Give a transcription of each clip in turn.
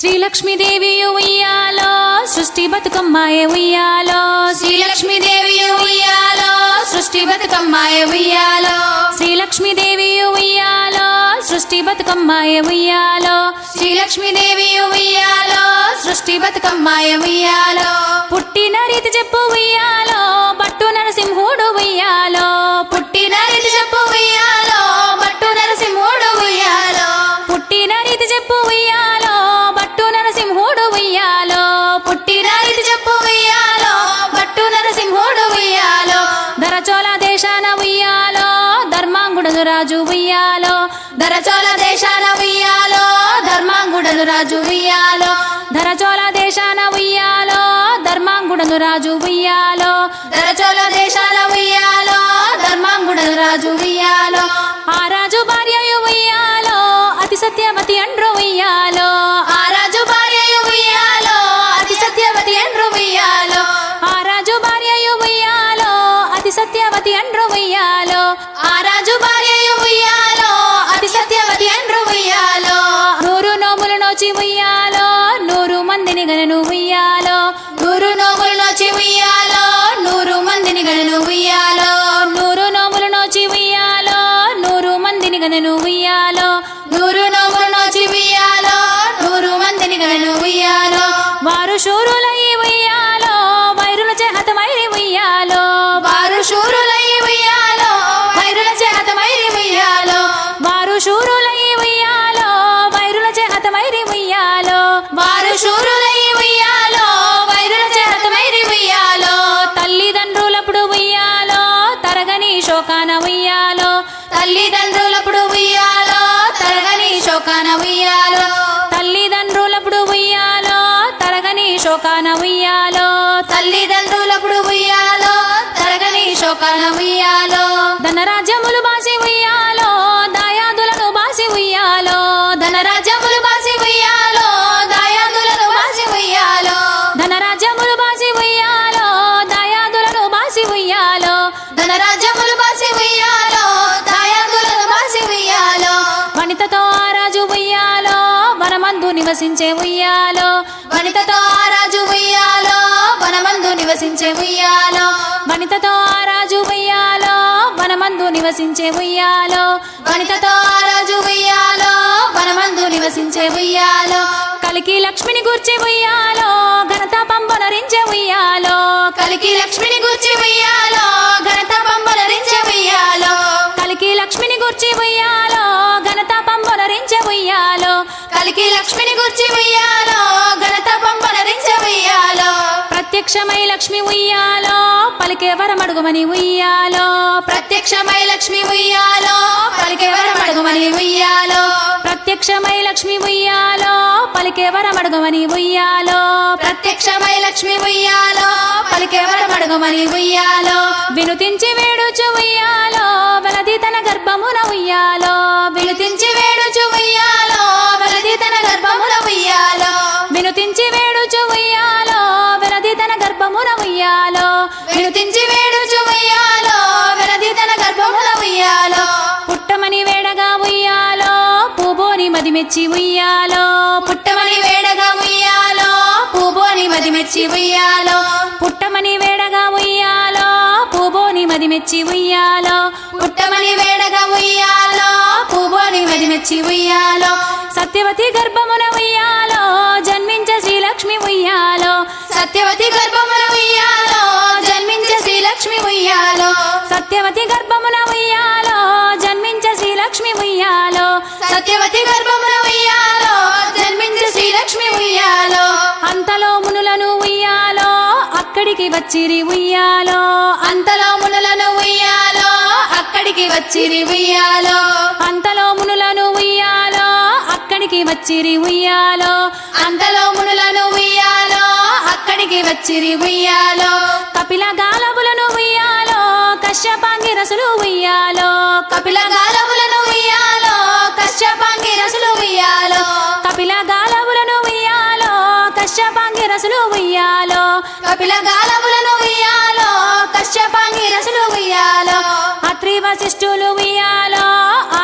శ్రీలక్ష్మీదేవి ఉయ్యాలో సృష్టి బతుకమ్మాయ ఉయ్యాలో శ్రీలక్ష్మీదేవి ఉయ్యాలో సృష్టి బతుకమ్మాయ ఉయ్యాలో శ్రీలక్ష్మీదేవి ఉయ్యాలో సృష్టి బతుకమ్మాయ ఉయ్యాలో శ్రీలక్ష్మీదేవి ఉయ్యాలో సృష్టి బతుకమ్మాయ ఉయ్యాలో పుట్టిన రీతి చెప్పు ఉయ్యాలో బట్టు నరసింహుడు ఉయ్యాలో పుట్టిన రీతి చెప్పు ఉయ్యాలో బట్టు నరసింహుడు ఉయ్యాలో పుట్టిన రీతి చెప్పు ఉయ్యాలో బట్టు నరసింహుడు ఉయ్యాలో పుట్టిన రీతి చెప్పు ఉయ్యాలో బట్టు నరసింహుడు ఉయ్యాలో ధరచోళ దేశాన ఉయ్యాలో ధర్మాంగుడు రాజు ఉయ్యాలో దరచోళ దేశాన ఉయ్యాలో ధర్మాంగుడను రాజు ఉయ్యాలో ధరచోళ దేశాన ఉయ్యాలో ధర్మాంగుడు రాజు ఉయ్యాలో దరచోళ దేశాల ఉయ్యాలో ధర్మాంగుడను రాజు ఉయ్యాలో ఆ రాజు భార్యయు ఉయ్యాలో అతి సత్యవతి అండ్రు ఉయ్యాలో ఆ రాజు భార్యయు ఉయ్యాలో అతి సత్యవతి ఎండ్రు ఉయ్యాలో ఆ రాజు భార్యయు ఉయ్యాలో అతి సత్యవతి అండ్రు ఉయ్యాలో ఆ రాజు భార్యయు ఉయ్యాలో అతి సత్యవతి ఎండ్రు ఉయ్యాలో నూరు నోములు నోచి ఉయ్యాలో నూరు మందిని గనను ఉయ్యాలో నూరు నోములు నోచి ఉయ్యాలో నూరు మందిని గణను ఉయ్యాలో నూరు నోములు నోచి ఉయ్యాలో నూరు మందిని గనను ఉయ్యాలో నూరు నోములు నోచి ఉయ్యాలో నూరు మందిని గణను ఉయ్యాలో వారు శూరులై ఉయ్యాలో వైరుల చేహతమైరి ఉయ్యాలో వారు శూరులై ఉయ్యాలో వైరుల చేతమైరి ఉయ్యాలో వారు శూరులై ఉయ్యాలో వైరుల చేహతమైరి ఉయ్యాలో వారు శూరులై ఉయ్యాలో వైరుల చేతమైరి ఉయ్యాలో తల్లిదండ్రులప్పుడు ఉయ్యాలో తరగని శోకాన ఉయ్యాలో తల్లిదండ్రులప్పుడు ఉయ్యాలో తరగని శోకాన ఉయ్యాలో తల్లిదండ్రులప్పుడు ఉయ్యాలో తరగని శోకాన ఉయ్యాలో తల్లిదండ్రులప్పుడు ఉయ్యాలో తరగని శోకాన ఉయ్యాలో ధనరాజ్యములు బాసి ఉయ్యాలో దాయాదులను బాసి ఉయ్యాలో ధనరాజ్యములు బాసి ఉయ్యాలో దాయాదులను బాసి ఉయ్యాలో ధనరాజ్యములు బాసి ఉయ్యాలో దాయాదులను బాసి ఉయ్యాలో ధనరాజ్యములు బాసి ఉయ్యాలో దాయాదులను బాసి ఉయ్యాలో వనితతో ఆ రాజు ఉయ్యాలో వనమందు నివసించే ఉయ్యాలో వనితతో ఆ రాజు ఉయ్యాలో వనమందు నివసించే ఉయ్యాలో వనితతో ఆ రాజు ఉయ్యాలో వనమందు నివసించే ఉయ్యాలో వనితతో ఆ రాజు ఉయ్యాలో వనమందు నివసించే ఉయ్యాలో కలికి లక్ష్మిని గూర్చి ఉయ్యాలో ఘనత పంబనరించే ఉయ్యాలో కలికి లక్ష్మిని గూర్చి ఉయ్యాలో ఘనత పంబలరించే ఉయ్యాలో కలికి లక్ష్మిని గూర్చి ఉయ్యాలో ఘనత పంబనరించే ఉయ్యాలో కలికి లక్ష్మిని గూర్చి ఉయ్యాలో ఘనత పంబలరించే ఉయ్యాలో ప్రత్యక్షమై లక్ష్మి ఉయ్యాలో పలికే వరమడుగుమని ఉయ్యాలో ప్రత్యక్షమై లక్ష్మి ఉయ్యాలో పలికే వరమడుగుమని ఉయ్యాలో ప్రత్యక్షమై లక్ష్మి ఉయ్యాలో పలికే వరమడుగుమని ఉయ్యాలో ప్రత్యక్షమై లక్ష్మి ఉయ్యాలో పలికే వరమడుగుమని ఉయ్యాలో వినుతించి వేడుచు ఉయ్యాలో వెలది తన గర్భమున ఉయ్యాలో వినుతించి వేడుచు ఉయ్యాలో వెలది తన గర్భముల ఉయ్యాలో వినుతించి వేడుచు ఉయ్యాలో వెలది తన గర్భమున ఉయ్యాలో వినుతించి వేడుచు ఉయ్యాలో వెలది తన గర్భముల ఉయ్యాలో పుట్టమని వేడగా ఉయ్యాలో పూబోని మదిమెచ్చి ఉయ్యాలో పుట్టమని వేడగా ఉయ్యాలో పూబోని మది మెచ్చి ఉయ్యాలో పుట్టమని వేడగా ఉయ్యాలో పూబోని మదిమెచ్చి ఉయ్యాలో పుట్టమని వేడగా ఉయ్యాలో పూబోని మది మెచ్చి ఉయ్యాలో సత్యవతి గర్భమున ఉయ్యాలో జన్మించే శ్రీలక్ష్మి ఉయ్యాలో సత్యవతి గర్భముల ఉయ్యాలో జన్మించే శ్రీలక్ష్మి ఉయ్యాలో సత్యవతి గర్భమున ఉయ్యాలో జన్మించే శ్రీలక్ష్మి ఉయ్యాలో సత్యవతి గర్భముల ఉయ్యాలో జన్మించే శ్రీలక్ష్మి ఉయ్యాలో అంతలో మునులను ఉయ్యాలో అక్కడికి వచ్చిరి ఉయ్యాలో అంతలో మునులను ఉయ్యాలో అక్కడికి వచ్చిరి ఉయ్యాలో అంతలో మునులను ఉయ్యాలో అక్కడికి వచ్చిరి ఉయ్యాలో అంతలో మునులను ఉయ్యాలో అక్కడికి వచ్చిరి ఉయ్యాలో కపిల గాలవులను ఉయ్యాలో కశ్యపాంగి రసులు ఉయ్యాలో కపిల గాలవులను ఉయ్యాలో కశ్యపాంగి రసులు ఉయ్యాలో కపిల గాలవులను ఉయ్యాలో కశ్యపాంగి రసులు ఉయ్యాలో కపిల గాలవులను ఉయ్యాలో కశ్యపాంగి రసులు ఉయ్యాలో అత్రి వశిష్ఠులు ఉయ్యాలో ఆ కన్య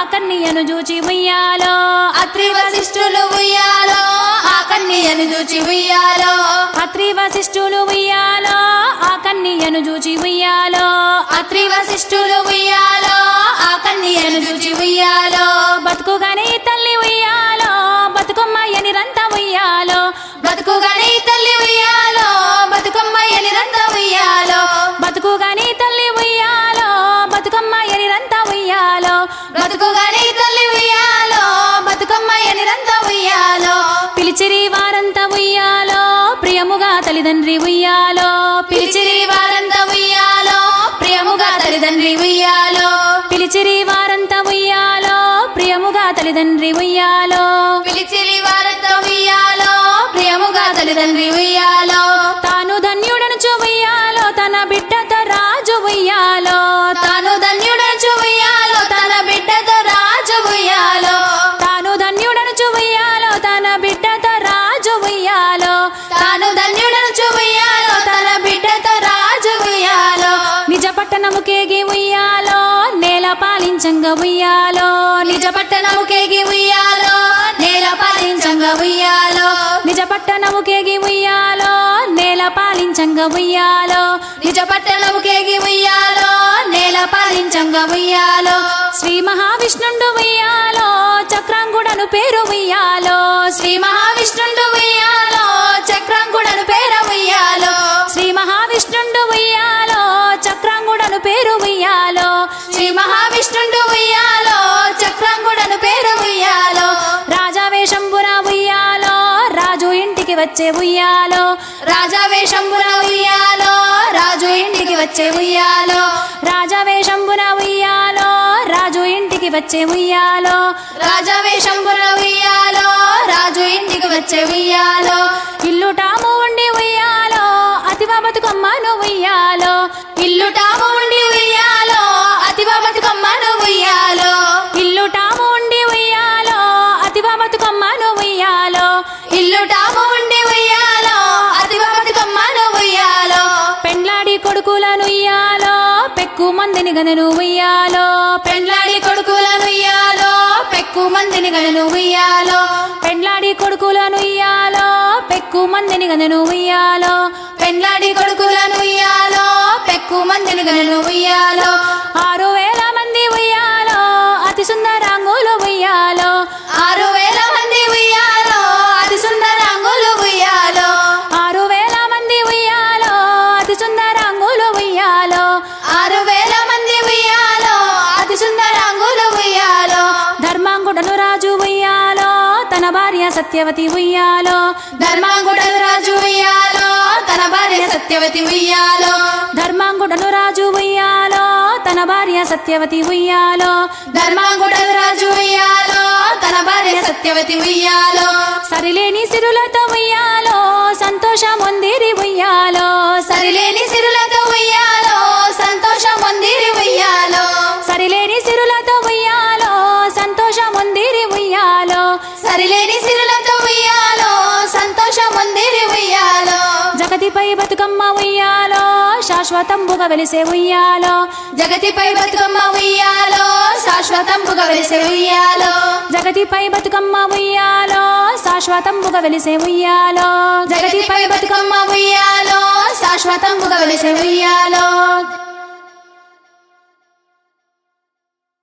కన్యను చూచి ఉయ్యాలో అత్రి వశిష్ఠులు ఉయ్యాలో ఆ కన్యను చూచి ఉయ్యాలో అత్రి వశిష్ఠులు ఉయ్యాలో ఆ కన్యను చూచి ఉయ్యాలో అత్రి వశిష్ఠులు ఉయ్యాలో ఆ కన్యను చూచి ఉయ్యాలో బతుకుగానే తల్లి ఉయ్యాలో బతుకమ్మయ్యని రంత ఉయ్యాలో బతుకుగాని తల్లి ఉయ్యాలో బతుకమ్మయ్యని రంత ఉయ్యాలో బతుకుగానే తల్లి ఉయ్యాలో బతుకమ్మయ్యని రంత ఉయ్యాలో బతుకుగాని తల్లి ఉయ్యాలో బతుకమ్మయ్యని రంత ఉయ్యాలో పిలిచిరి వారంతా ఉయ్యాలో ప్రియముగా తల్లిదండ్రి ఉయ్యాలో పిలిచిరి వారంతా ఉయ్యాలో ప్రియముగా తల్లిదండ్రి ఉయ్యాలో పిలిచిరి వారంతా ఉయ్యాలో ప్రియముగా తల్లిదండ్రి ఉయ్యాలో పిలిచిరి వారంతా ఉయ్యాలో ప్రియముగా తల్లిదండ్రి ఉయ్యాలో తాను ధన్యుడను ఉయ్యాలో తన బిడ్డతో రాజు ఉయ్యాలో తాను ధన్యుడను ఉయ్యాలో తన బిడ్డతో రాజు ఉయ్యాలో తాను ధన్యుడను ఉయ్యాలో తన బిడ్డతో రాజు ఉయ్యాలో తాను ధన్యుడను ఉయ్యాలో తన బిడ్డతో రాజు ఉయ్యాలో నిజ పట్టణము కేగి ఉయ్యాలో నేల పాలించంగా ఉయ్యాలో నిజ పట్టణము కేగి ఉయ్యాలో నేల పాలించంగా ఉయ్యాలో నిజ పట్టణము కేగి ఉయ్యాలో నేల పాలించంగా ఉయ్యాలో నిజ పట్టణము కేగి ఉయ్యాలో నేల పాలించంగా ఉయ్యాలో శ్రీ మహావిష్ణుండు ఉయ్యాలో చక్రాంగుడను పేరు ఉయ్యాలో శ్రీ మహావిష్ణుండు ఉయ్యాలో చక్రాంకుడను పేర ఉయ్యాలో శ్రీ మహావిష్ణుండు ఉయ్యాలో చక్రాంగుడను పేరు ఉయ్యాలో శ్రీ మహావిష్ణుండు ఉయ్యాలో చక్రాంకుడను పేరు ఉయ్యాలో రాజావేషంబున ఉయ్యాలో రాజు ఇంటికి వచ్చే ఉయ్యాలో రాజావేషంబున ఉయ్యాలో రాజు ఇంటికి వచ్చే ఉయ్యాలో రాజావేషంబున ఉయ్యాలో రాజు ఇంటికి వచ్చే ఉయ్యాలో రాజావేషంబున ఉయ్యాలో రాజు ఇంటికి వచ్చే ఉయ్యాలో ఇల్లు టాము ఉండి ఉయ్యాలో అతివ బతుకమ్మను ఉయ్యాలో ఇల్లు టాము ఉండి ఉయ్యాలో అతివ బతుకమ్మను ఉయ్యాలో ఇల్లు టాము ఉండి ఉయ్యాలో అతివ బతుకమ్మను ఉయ్యాలో ఇల్లు టాము ఉండి ఉయ్యాలో అతివ బతుకమ్మను ఉయ్యాలో పెండ్లాడి కొడుకులను ఉయ్యాలో పెక్కు మందిని గనను ఉయ్యాలో పెండ్లాడి కొడుకులను ఉయ్యాలో పెక్కు మందిని గలను ఉయ్యాలో పెండ్లాడి కొడుకులను ఉయ్యాలో పెక్కు మందిని గనను ఉయ్యాలో పెండ్లాడి కొడుకులను ఉయ్యాలో పెక్కు మందిని గలను ఉయ్యాలో ఆరు వేల మంది ఉయ్యాలో అతి సుందరాంగులు ఉయ్యాలో ఆరు వేల మంది ఉయ్యాలో అతి సుందరాంగులు ఉయ్యాలో ఆరు వేల మంది ఉయ్యాలో అతి సుందరాంగులు ఉయ్యాలో ఆరు వేల మంది ఉయ్యాలో అతి సుందరాంగులు ఉయ్యాలో ధర్మాంగుడను రాజు ఉయ్యాలో తన భార్య సత్యవతి ఉయ్యాలో ధర్మాంగుడను రాజు ఉయ్యాలో తన భార్య సత్యవతి ఉయ్యాలో ధర్మాంగుడను రాజు ఉయ్యాలో తన భార్య సత్యవతి ఉయ్యాలో ధర్మాంగుడను రాజు ఉయ్యాలో తన భార్య సత్యవతి ఉయ్యాలో సరిలేని సిరులతో ఉయ్యాలో సంతోషం ఉందిరి ఉయ్యాలో సరిలేని సిరులతో ఉయ్యాలో సంతోషం ఉందిరి ఉయ్యాలో సరిలేని సిరులతో ఉయ్యాలో సంతోషం ఉందిరి ఉయ్యాలో సరిలేని సిరులతో ఉయ్యాలో సంతోషం ఉందిరి ఉయ్యాలో జగతిపై బతుకమ్మ ఉయ్యాలో శాశ్వతంబుగా వెలిసే ఉయ్యాలో జగతిపై బతుకమ్మ ఉయ్యాలో శాశ్వతంబుగా వెలిసే ఉయ్యాలో జగతిపై బతుకమ్మ ఉయ్యాలో శాశ్వతంబుగా వెలిసే ఉయ్యాలో జగతిపై బతుకమ్మ ఉయ్యాలో శాశ్వతంబుగా వెలిసే ఉయ్యాలో